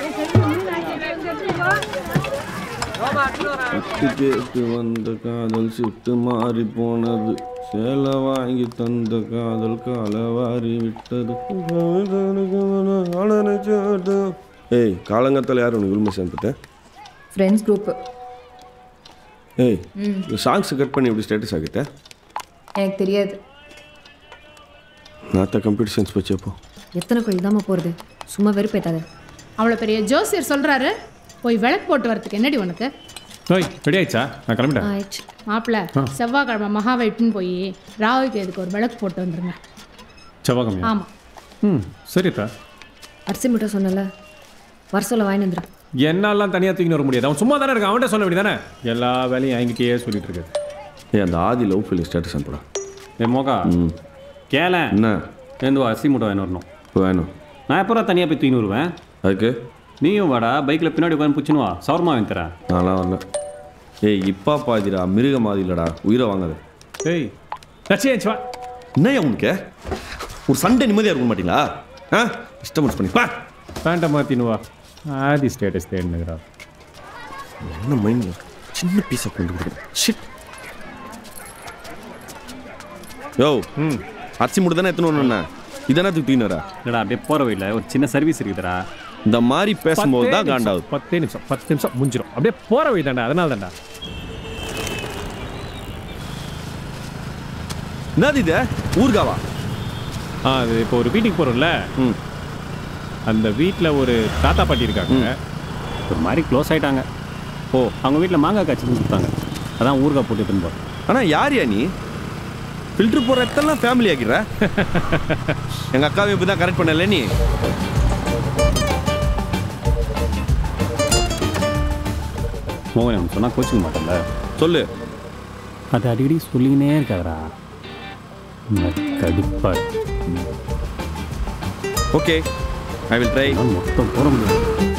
பத்து கேட்டு வந்த காதல் சுட்டு மாறி போனது சேலை வாங்கி தந்த காதல் காலவாரி விட்டது ஏய் காலங்கத்தில் யார் உனக்கு உரிமை சேர்ந்துட்டேன் ஃப்ரெண்ட்ஸ் குரூப்பு ஏய் சாங்ஸ் கட் பண்ணி எப்படி ஸ்டேட்டஸ் ஆகிட்டேன் எனக்கு தெரியாது நாத்த கம்ப்யூட்டர் சயின்ஸ் வச்சப்போ எத்தனை கோயில் தாம்மா போகிறது சும்மா வெறுப்பேத்தாத அவ்வளோ பெரிய ஜோசியர் சொல்கிறாரு போய் விளக்கு போட்டு வரதுக்கு என்னடி உனக்கு ஓய் ரெடி ஆயிடுச்சா நான் கிளம்பிட்டேன் ஆயிடுச்சு மாப்பிள்ள செவ்வாய்க்கிழமை மகாவை இட்டுன்னு போய் ராகுக்கு எதுக்கு ஒரு விளக்கு போட்டு வந்துருங்க செவ்வாய்க்கிழமையா ஆமாம் ம் சரிப்பா அரிசி முட்டை சொன்னல வர சொல்ல வாங்கி வந்துடும் என்னாலாம் தனியாக தூக்கின்னு வர முடியாது அவன் சும்மா தானே இருக்கான் அவன்கிட்ட சொல்ல வேண்டியதானே எல்லா வேலையும் என்கிட்டயே சொல்லிட்டு இருக்கு ஏய் அந்த ஆதி லவ் ஃபீலிங் ஸ்டேட்டஸ் அனுப்புடா ஏ மோகா கேள என்ன ஏந்து அரிசி மூட்டை வாங்கி வரணும் இப்போ வேணும் நான் எப்போ தனியாக போய் தூக்கின்னு வருவேன் அதுக்கு நீயும் வாடா பைக்கில் பின்னாடி உட்காந்து பிடிச்சின்னு வா சவர்மா வாங்கி தரேன் நான்லாம் வரல ஏய் இப்பா பாதிடா மிருக மாதிரி இல்லடா உயிரை வாங்காது ஏய் லட்சியம் வா என்ன உனக்கு ஒரு சண்டே நிம்மதியாக இருக்க மாட்டீங்களா ஆ இஷ்டம் பண்ணி பா பேண்ட்டை மாற்றின்னு வா ஆதி ஸ்டேட்டஸ் தேடினுக்கிறா என்ன மைண்ட் சின்ன பீஸை கொண்டு கொடுக்குறேன் ஷிட் யோ ம் அரிசி மூட்டை தானே எத்தனை ஒன்று இதானே தூக்கின்னு வரா இல்லடா அப்படியே போகிற வழியில் ஒரு சின்ன சர்வீஸ் இருக்குதுடா இந்த மாதிரி பேசும்போது தான் காண்டாகுது பத்தே நிமிஷம் பத்து நிமிஷம் முடிஞ்சிடும் அப்படியே போகிற வழி தாண்டா அதனால தாண்டா என்னது இது ஊர்காவா ஆ அது இப்போ ஒரு வீட்டுக்கு போகிறோம்ல ம் அந்த வீட்டில் ஒரு தாத்தா பாட்டி இருக்காங்க ஒரு மாதிரி க்ளோஸ் ஆயிட்டாங்க ஓ அவங்க வீட்டில் மாங்காய் காய்ச்சி கொடுத்தாங்க அதான் ஊறுகாய் போட்டு எடுத்துன்னு போகிறேன் ஆனால் யார் யா நீ ஃபில்டர் போடுற இடத்தெல்லாம் ஃபேமிலி ஆக்கிடுற எங்கள் அக்காவை இப்படி தான் கரெக்ட் பண்ணல நீ மோகன் சொன்னால் கோச்சிக்க மாட்டேன்ல சொல்லு அது அடிக்கடி சொல்லிக்கினே இருக்காதரா கடுப்பா ஓகே ஐ வில் ட்ரை மொத்தம் போட முடியாது